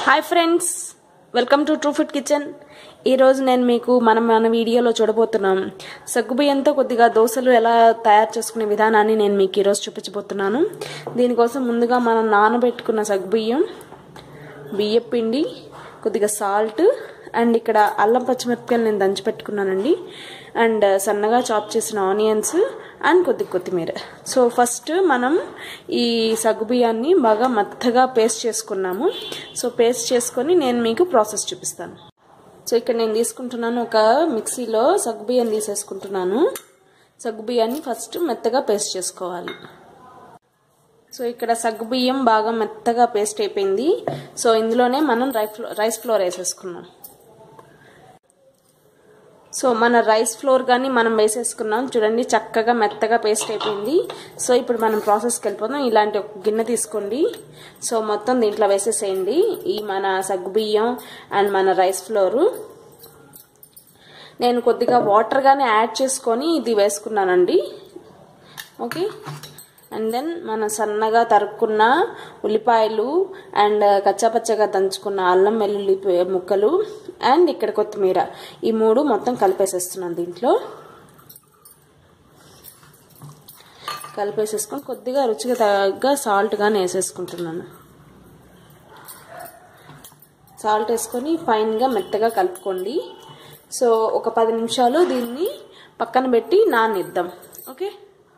hi friends welcome to true food kitchen ఈరోజు నేను మీకు మనం మన వీడియోలో చూడబోతున్నాం సగ్గుబియ్యంతో కొద్దిగా దోశలు ఎలా తయారు చేసుకునే విధానాన్ని నేను మీకు ఈరోజు చూపించబోతున్నాను దీనికోసం ముందుగా మనం నానబెట్టుకున్న సగ్గుబియ్యం బియ్యం పిండి కొద్దిగా సాల్ట్ అండ్ ఇక్కడ అల్లం పచ్చిమిరపకాయలు నేను దంచి పెట్టుకున్నానండి అండ్ సన్నగా చాప్ చేసిన ఆనియన్స్ అండ్ కొద్ది కొత్తిమీర సో ఫస్ట్ మనం ఈ సగ్గుబియ్యాన్ని బాగా మెత్తగా పేస్ట్ చేసుకున్నాము సో పేస్ట్ చేసుకొని నేను మీకు ప్రాసెస్ చూపిస్తాను సో ఇక్కడ నేను తీసుకుంటున్నాను ఒక మిక్సీలో సగ్గుబియ్యం తీసేసుకుంటున్నాను సగ్గుబియ్యాన్ని ఫస్ట్ మెత్తగా పేస్ట్ చేసుకోవాలి సో ఇక్కడ సగ్గుబియ్యం బాగా మెత్తగా పేస్ట్ అయిపోయింది సో ఇందులోనే మనం రైస్ ఫ్లోర్ వేసేసుకున్నాం సో మన రైస్ ఫ్లోర్ కానీ మనం వేసేసుకున్నాం చూడండి చక్కగా మెత్తగా పేస్ట్ అయిపోయింది సో ఇప్పుడు మనం ప్రాసెస్కి వెళ్ళిపోదాం ఇలాంటి ఒక గిన్నె తీసుకోండి సో మొత్తం దీంట్లో వేసేసేయండి ఈ మన సగ్గుబియ్యం అండ్ మన రైస్ ఫ్లోరు నేను కొద్దిగా వాటర్ కానీ యాడ్ చేసుకొని ఇది వేసుకున్నానండి ఓకే అండ్ దెన్ మన సన్నగా తరుక్కున్న ఉల్లిపాయలు అండ్ కచ్చాపచ్చగా దంచుకున్న అల్లం వెల్లుల్లి ముక్కలు అండ్ ఇక్కడ కొత్తిమీర ఈ మూడు మొత్తం కలిపేసేస్తున్నాను దీంట్లో కలిపేసేసుకొని కొద్దిగా రుచిగా తగ్గ సాల్ట్ కానీ వేసేసుకుంటున్నాను సాల్ట్ వేసుకొని ఫైన్గా మెత్తగా కలుపుకోండి సో ఒక పది నిమిషాలు దీన్ని పక్కన పెట్టి నానిద్దాం ఓకే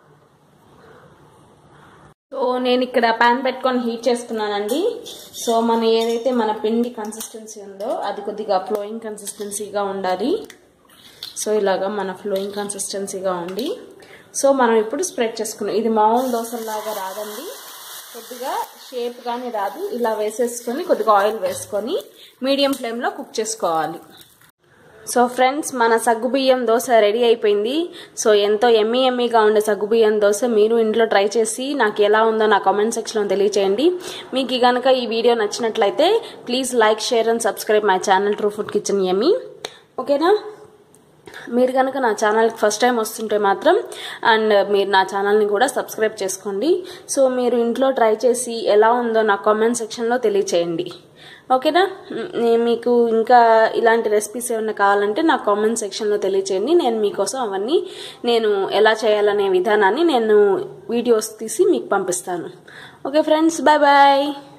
సో నేను ఇక్కడ ప్యాన్ పెట్టుకొని హీట్ చేసుకున్నానండి సో మన ఏదైతే మన పిండి కన్సిస్టెన్సీ ఉందో అది కొద్దిగా ఫ్లోయింగ్ కన్సిస్టెన్సీగా ఉండాలి సో ఇలాగా మన ఫ్లోయింగ్ కన్సిస్టెన్సీగా ఉండి సో మనం ఇప్పుడు స్ప్రెడ్ చేసుకున్నాం ఇది మామూలు దోశలాగా రాదండి కొద్దిగా షేప్ కానీ రాదు ఇలా వేసేసుకొని కొద్దిగా ఆయిల్ వేసుకొని మీడియం ఫ్లేమ్లో కుక్ చేసుకోవాలి సో ఫ్రెండ్స్ మన సగ్గుబియ్యం దోశ రెడీ అయిపోయింది సో ఎంతో ఎమ్మీ ఎమ్మీగా ఉండే సగ్గుబియ్యం దోశ మీరు ఇంట్లో ట్రై చేసి నాకు ఎలా ఉందో నా కామెంట్ సెక్షన్లో తెలియచేయండి మీకు కనుక ఈ వీడియో నచ్చినట్లయితే please like share and subscribe my channel true food kitchen yummy ఓకేనా మీరు కనుక నా ఛానల్కి ఫస్ట్ టైం వస్తుంటే మాత్రం అండ్ మీరు నా ఛానల్ని కూడా సబ్స్క్రైబ్ చేసుకోండి సో మీరు ఇంట్లో ట్రై చేసి ఎలా ఉందో నా కామెంట్ సెక్షన్లో తెలియచేయండి ఓకేనా మీకు ఇంకా ఇలాంటి రెసిపీస్ ఏమైనా కావాలంటే నా కామెంట్ సెక్షన్లో తెలియచేయండి నేను మీకోసం అవన్నీ నేను ఎలా చేయాలనే విధానాన్ని నేను వీడియోస్ తీసి మీకు పంపిస్తాను ఓకే ఫ్రెండ్స్ బాయ్ బాయ్